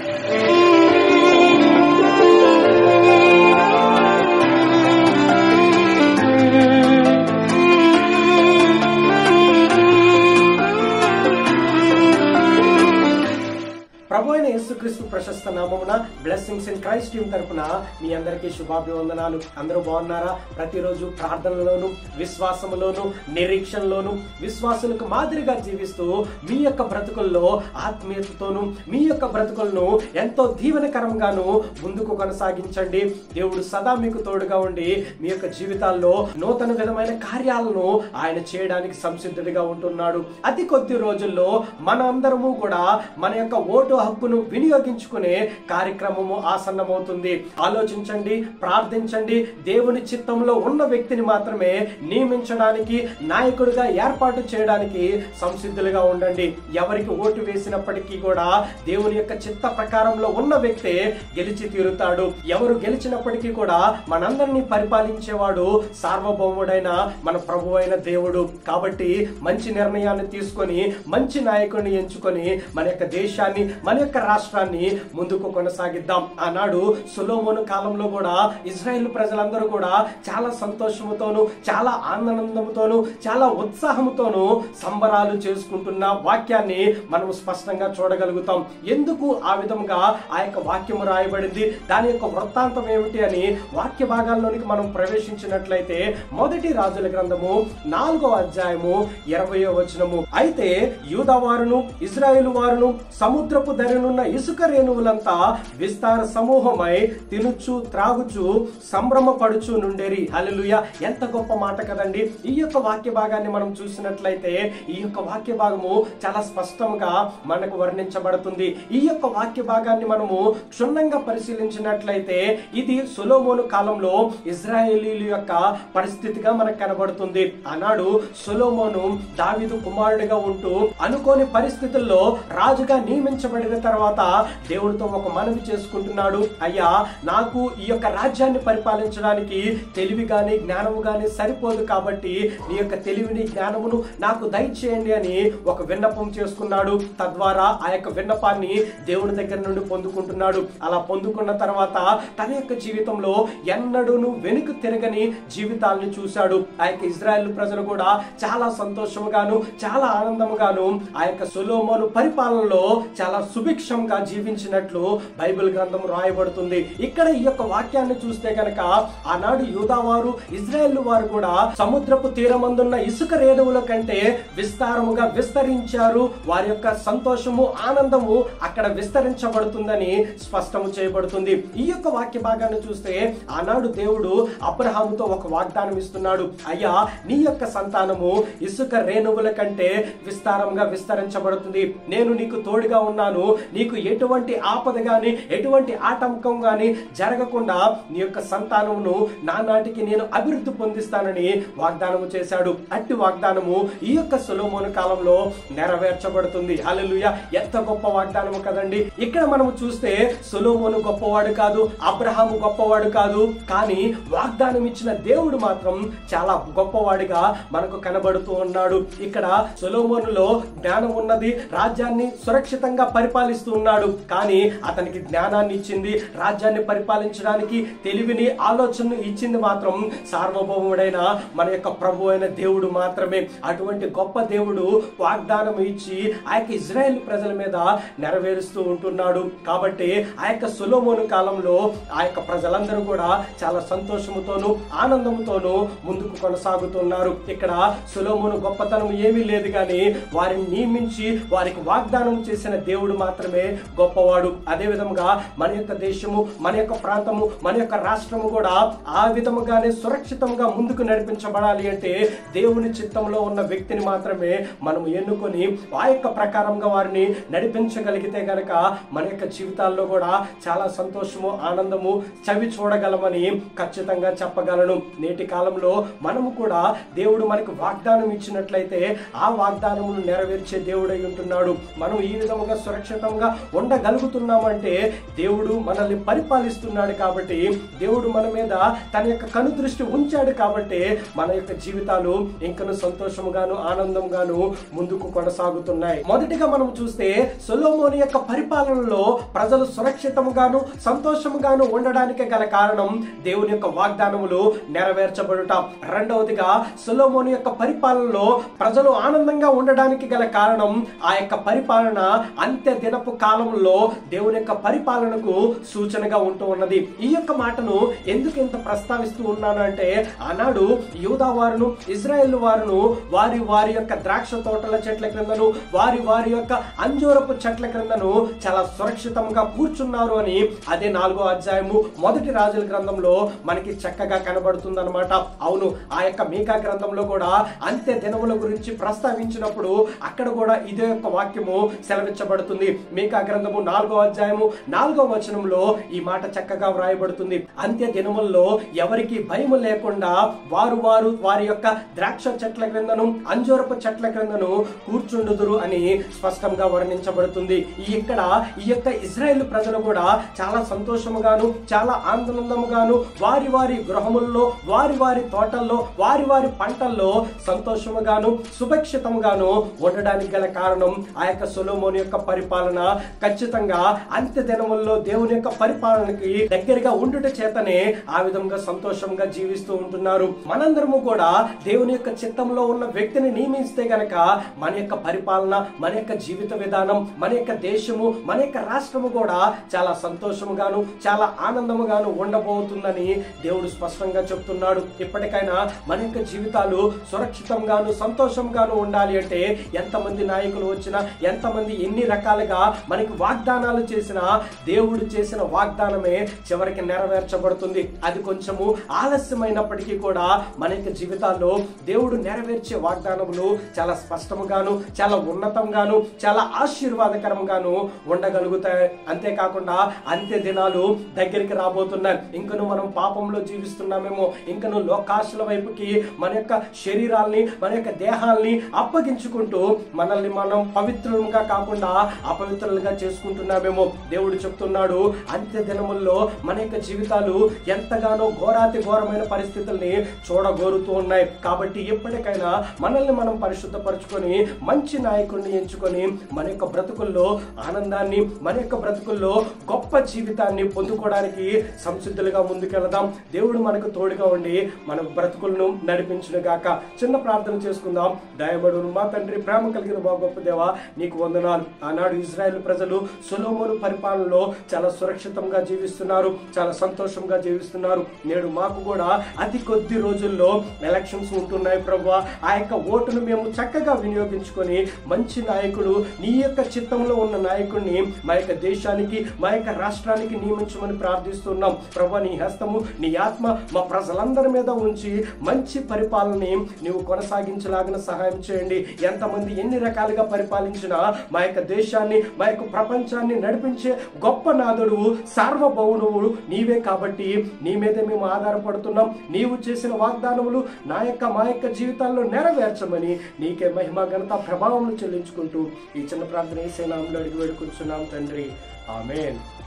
ప్రభు అయిన యేసుక్రీస్తు ప్రశస్త నామమున బ్లెస్సింగ్స్ ఇన్ క్రైస్ట్ టీం తరపున మీ అందరికీ శుభాభివందనాలు అందరూ బాగున్నారా ప్రతిరోజు ప్రార్థనలోను విశ్వాసములోను నిరీక్షణలోను విశ్వాసులకు మాదిరిగా జీవిస్తూ మీ యొక్క బ్రతుకుల్లో ఆత్మీయతతోను మీ యొక్క బ్రతుకులను ఎంతో దీవెనకరంగాను ముందుకు కొనసాగించండి దేవుడు సదా మీకు తోడుగా ఉండి మీ యొక్క జీవితాల్లో నూతన విధమైన కార్యాలను ఆయన చేయడానికి సంసిద్ధుడిగా ఉంటున్నాడు అతి కొద్ది రోజుల్లో మన అందరము కూడా మన యొక్క ఓటు హక్కును వినియోగించుకునే కార్యక్రమము ఆసన్నమవుతుంది ఆలోచించండి ప్రార్థించండి దేవుని చిత్తంలో ఉన్న వ్యక్తిని మాత్రమే నియమించడానికి నాయకుడిగా ఏర్పాటు చేయడానికి సంసిద్ధులుగా ఉండండి ఎవరికి ఓటు వేసినప్పటికీ కూడా దేవుని యొక్క చిత్త ప్రకారంలో ఉన్న వ్యక్తే గెలిచి తీరుతాడు ఎవరు గెలిచినప్పటికీ కూడా మనందరినీ పరిపాలించేవాడు సార్వభౌముడైన మన ప్రభు అయిన దేవుడు కాబట్టి మంచి నిర్ణయాన్ని తీసుకొని మంచి నాయకుడిని ఎంచుకొని మన యొక్క దేశాన్ని మన యొక్క రాష్ట్రాన్ని ముందుకు కొనసాగిద్దాం ఆనాడు సులోమోను కాలంలో కూడా ఇజ్రాయెల్ ప్రజలందరూ కూడా చాలా సంతోషముతోను చాలా ఆనందంతోను చాలా ఉత్సాహంతోను సంబరాలు చేసుకుంటున్న వాక్యాన్ని మనం స్పష్టంగా చూడగలుగుతాం ఎందుకు ఆ విధంగా ఆ యొక్క వాక్యము రాయబడింది దాని యొక్క వృత్తాంతం ఏమిటి అని వాక్య భాగాల్లోనికి మనం ప్రవేశించినట్లయితే మొదటి రాజుల గ్రంథము నాలుగో అధ్యాయము ఇరవయో వచనము అయితే యూదా వారును ఇజ్రాయేలు వారును సముద్రపు ధరనున్న ఇసుక రేణువులంతా విస్తార సమూహమై తినుచు త్రాగుచు సంభ్రమపడుచు నుండేరి హల్లెలూయ ఎంత గొప్ప మాట కదండి ఈ యొక్క వాక్య భాగాన్ని మనం చూసినట్లయితే ఈ యొక్క వాక్య భాగము చాలా స్పష్టంగా మనకు వర్ణించబడుతుంది ఈ యొక్క వాక్య భాగాన్ని మనము క్షుణ్ణంగా పరిశీలించినట్లయితే ఇది సులోమోను కాలంలో ఇజ్రాయేలీల యొక్క పరిస్థితిగా మనకు కనబడుతుంది ఆనాడు సులోమోను దావిదు కుమారుడిగా ఉంటూ అనుకోని పరిస్థితుల్లో రాజుగా నియమించబడిన తర్వాత దేవుడితో ఒక మనవి చేసుకుంటున్నాడు అయ్యా నాకు ఈ యొక్క రాజ్యాన్ని పరిపాలించడానికి తెలివి గాని జ్ఞానము గాని సరిపోదు కాబట్టి నీ యొక్క తెలివిని జ్ఞానమును నాకు దయచేయండి అని ఒక విన్నపం చేసుకున్నాడు తద్వారా ఆ యొక్క విన్నపాన్ని దేవుని దగ్గర నుండి పొందుకుంటున్నాడు అలా పొందుకున్న తర్వాత తన యొక్క జీవితంలో ఎన్నడూను వెనుక తిరగని జీవితాలను చూశాడు ఆ యొక్క ఇజ్రాయెల్ ప్రజలు కూడా చాలా సంతోషముగాను చాలా ఆనందముగాను ఆ యొక్క సులోమోను పరిపాలనలో చాలా సుభిక్షంగా జీవించినట్లు బైబిల్ గ్రంథం రాయబడుతుంది ఇక్కడ ఈ యొక్క వాక్యాన్ని చూస్తే గనక ఆనాడు యూదా వారు ఇజ్రాయెల్ వారు కూడా సముద్రపు తీరమందున్న ఇసుక రేణువుల కంటే విస్తారముగా విస్తరించారు వారి యొక్క సంతోషము ఆనందము అక్కడ విస్తరించబడుతుందని స్పష్టము చేయబడుతుంది ఈ యొక్క వాక్య భాగాన్ని చూస్తే ఆనాడు దేవుడు అబ్రహాముతో ఒక వాగ్దానం ఇస్తున్నాడు అయ్యా నీ యొక్క సంతానము ఇసుక రేణువుల కంటే విస్తారంగా విస్తరించబడుతుంది నేను నీకు తోడుగా ఉన్నాను నీకు ఎటువంటి ఆపద గాని ఎటువంటి ఆటంకం గాని జరగకుండా నీ యొక్క సంతానమును నానాటికి నేను అభివృద్ధి పొందిస్తానని వాగ్దానము చేశాడు అట్టి వాగ్దానము ఈ యొక్క సులోమోను కాలంలో నెరవేర్చబడుతుంది హల్లెలూయా ఎంత గొప్ప వాగ్దానము కదండి ఇక్కడ మనము చూస్తే సులోమోను గొప్పవాడు కాదు అబ్రహాము గొప్పవాడు కాదు కానీ వాగ్దానం ఇచ్చిన దేవుడు మాత్రం చాలా గొప్పవాడిగా మనకు కనబడుతూ ఉన్నాడు ఇక్కడ సులోమోనులో జ్ఞానం ఉన్నది రాజ్యాన్ని సురక్షితంగా పరిపాలిస్తూ ఉన్నాడు కానీ అతనికి జ్ఞానాన్ని ఇచ్చింది రాజ్యాన్ని పరిపాలించడానికి తెలివిని ఆలోచనను ఇచ్చింది మాత్రం సార్వభౌముడైన మన యొక్క ప్రభు అయిన దేవుడు మాత్రమే అటువంటి గొప్ప దేవుడు వాగ్దానం ఇచ్చి ఆ యొక్క ఇజ్రాయెల్ ప్రజల మీద నెరవేరుస్తూ ఉంటున్నాడు కాబట్టి ఆ యొక్క సులోమోను కాలంలో ఆ యొక్క ప్రజలందరూ కూడా చాలా సంతోషముతోను ఆనందముతోను ముందుకు కొనసాగుతున్నారు ఇక్కడ సులోమోను గొప్పతనం ఏమీ లేదు కానీ వారిని నియమించి వారికి వాగ్దానం చేసిన దేవుడు మాత్రమే గొప్పవాడు అదే విధముగా మన యొక్క దేశము మన యొక్క ప్రాంతము మన యొక్క రాష్ట్రము కూడా ఆ విధముగానే సురక్షితంగా ముందుకు నడిపించబడాలి అంటే దేవుని చిత్తంలో ఉన్న వ్యక్తిని మాత్రమే మనం ఎన్నుకొని ఆ యొక్క ప్రకారంగా వారిని నడిపించగలిగితే గనక మన యొక్క జీవితాల్లో కూడా చాలా సంతోషము ఆనందము చవి చూడగలమని ఖచ్చితంగా చెప్పగలను నేటి కాలంలో మనము కూడా దేవుడు మనకు వాగ్దానం ఇచ్చినట్లయితే ఆ వాగ్దానమును నెరవేర్చే దేవుడై ఉంటున్నాడు మనం ఈ విధముగా సురక్షితంగా సంతోషంగా ఉండగలుగుతున్నామంటే దేవుడు మనల్ని పరిపాలిస్తున్నాడు కాబట్టి దేవుడు మన మీద తన యొక్క కనుదృష్టి ఉంచాడు కాబట్టి మన యొక్క జీవితాలు ఇంకను సంతోషముగాను ఆనందంగాను ముందుకు కొనసాగుతున్నాయి మొదటిగా మనం చూస్తే సొలోమోని యొక్క పరిపాలనలో ప్రజలు సురక్షితముగాను సంతోషముగాను ఉండడానికి గల కారణం దేవుని యొక్క వాగ్దానములు నెరవేర్చబడుట రెండవదిగా సొలోమోని యొక్క పరిపాలనలో ప్రజలు ఆనందంగా ఉండడానికి గల కారణం ఆ యొక్క పరిపాలన అంత్య దినపు కాలంలో దేవుని యొక్క పరిపాలనకు సూచనగా ఉంటూ ఉన్నది ఈ యొక్క మాటను ఎందుకు ఇంత ప్రస్తావిస్తూ ఉన్నాను అంటే ఆనాడు యూదా వారును ఇజ్రాయెల్ వారును వారి వారి యొక్క ద్రాక్ష తోటల చెట్ల క్రిందను వారి వారి యొక్క అంజూరపు చెట్ల క్రిందను చాలా సురక్షితంగా కూర్చున్నారు అని అదే నాలుగో అధ్యాయము మొదటి రాజుల గ్రంథంలో మనకి చక్కగా కనబడుతుంది అనమాట అవును ఆ యొక్క మీకా గ్రంథంలో కూడా అంత్య దినముల గురించి ప్రస్తావించినప్పుడు అక్కడ కూడా ఇదే యొక్క వాక్యము సెలవిచ్చబడుతుంది మీకా గ్రంథము నాలుగో అధ్యాయము నాలుగో వచనంలో ఈ మాట చక్కగా వ్రాయబడుతుంది అంత్య దినముల్లో ఎవరికి భయము లేకుండా వారు వారు వారి యొక్క ద్రాక్ష చెట్ల క్రిందను అంజూరపు చెట్ల క్రిందను కూర్చుండుదురు అని స్పష్టంగా వర్ణించబడుతుంది ఈ ఇక్కడ ఈ యొక్క ఇజ్రాయెల్ ప్రజలు కూడా చాలా సంతోషముగాను చాలా ఆనందముగాను వారి వారి గృహముల్లో వారి వారి తోటల్లో వారి వారి పంటల్లో సంతోషముగాను సురక్షితముగాను ఉండడానికి గల కారణం ఆ యొక్క సొలోమోని యొక్క పరిపాలన ఖచ్చితంగా అంత్య దినముల్లో దేవుని యొక్క పరిపాలనకి దగ్గరగా ఉండుట చేతనే ఆ విధంగా సంతోషంగా జీవిస్తూ ఉంటున్నారు మనందరము కూడా దేవుని యొక్క చిత్తంలో ఉన్న వ్యక్తిని నియమిస్తే గనక మన యొక్క పరిపాలన మన యొక్క జీవిత విధానం మన యొక్క దేశము మన యొక్క రాష్ట్రము కూడా చాలా సంతోషముగాను చాలా ఆనందముగాను ఉండబోతుందని దేవుడు స్పష్టంగా చెప్తున్నాడు ఇప్పటికైనా మన యొక్క జీవితాలు సురక్షితంగాను సంతోషంగాను ఉండాలి అంటే ఎంతమంది నాయకులు వచ్చినా ఎంతమంది ఎన్ని రకాలుగా మనకి వాగ్దానాలు చేసినా దేవుడు చేసిన వాగ్దానమే చివరికి నెరవేర్చబడుతుంది అది కొంచెము ఆలస్యమైనప్పటికీ కూడా మన యొక్క జీవితాల్లో దేవుడు నెరవేర్చే వాగ్దానములు చాలా స్పష్టముగాను చాలా ఉన్నతంగాను చాలా ఆశీర్వాదకరంగాను ఉండగలుగుతాయి అంతేకాకుండా అంత్య దినాలు దగ్గరికి రాబోతున్నాయి ఇంకను మనం పాపంలో జీవిస్తున్నామేమో ఇంకను లోకాశల వైపుకి మన యొక్క శరీరాల్ని మన యొక్క దేహాల్ని అప్పగించుకుంటూ మనల్ని మనం పవిత్రులుగా కాకుండా అపవిత్రులుగా చేసుకుంటున్నామేమో దేవుడు చెప్తున్నాడు అంత్య దినముల్లో మన యొక్క జీవితాలు ఎంతగానో ఘోరాతి ఘోరమైన పరిస్థితుల్ని చూడగోరుతూ ఉన్నాయి కాబట్టి ఎప్పటికైనా మనల్ని మనం పరిశుద్ధపరచుకొని మంచి నాయకుడిని ఎంచుకొని మన యొక్క బ్రతుకుల్లో ఆనందాన్ని మన యొక్క బ్రతుకుల్లో గొప్ప జీవితాన్ని పొందుకోవడానికి సంసిద్ధులుగా ముందుకెళదాం దేవుడు మనకు తోడుగా ఉండి మన బ్రతుకులను నడిపించును గాక చిన్న ప్రార్థన చేసుకుందాం దయబడును మా తండ్రి ప్రేమ కలిగిన మా గొప్ప దేవ నీకు వందనాలు ఆనాడు ఇజ్రాయెల్ ప్రజలు సులోమోను పరిపాలనలో చాలా సురక్షితంగా జీవిస్తున్నారు చాలా సంతోషంగా జీవిస్తున్నారు నేడు మాకు కూడా అతి కొద్ది రోజుల్లో ఎలక్షన్స్ ఉంటున్నాయి ప్రభు ఆ యొక్క ఓటును మేము చక్కగా వినియోగించుకొని మంచి నాయకుడు నీ యొక్క చిత్తంలో ఉన్న నాయకుడిని మా యొక్క దేశానికి మా యొక్క రాష్ట్రానికి నియమించమని ప్రార్థిస్తున్నాం ప్రభు నీ హస్తము నీ ఆత్మ మా ప్రజలందరి మీద ఉంచి మంచి పరిపాలనని నీవు కొనసాగించలాగిన సహాయం చేయండి ఎంతమంది ఎన్ని రకాలుగా పరిపాలించినా మా యొక్క దేశాన్ని మా యొక్క ప్రపంచాన్ని నడిపించే గొప్ప నాదుడు సార్వభౌముడు నీవే కాబట్టి నీ మీదే మేము ఆధారపడుతున్నాం నీవు చేసిన వాగ్దానములు నా యొక్క మా యొక్క జీవితాల్లో నెరవేర్చమని నీకే మహిమ ఘనత ప్రభావం చెల్లించుకుంటూ ఈ చిన్న ప్రార్థన ఏసే నామంలో అడిగి వేడుకుంటున్నాం తండ్రి ఆమెన్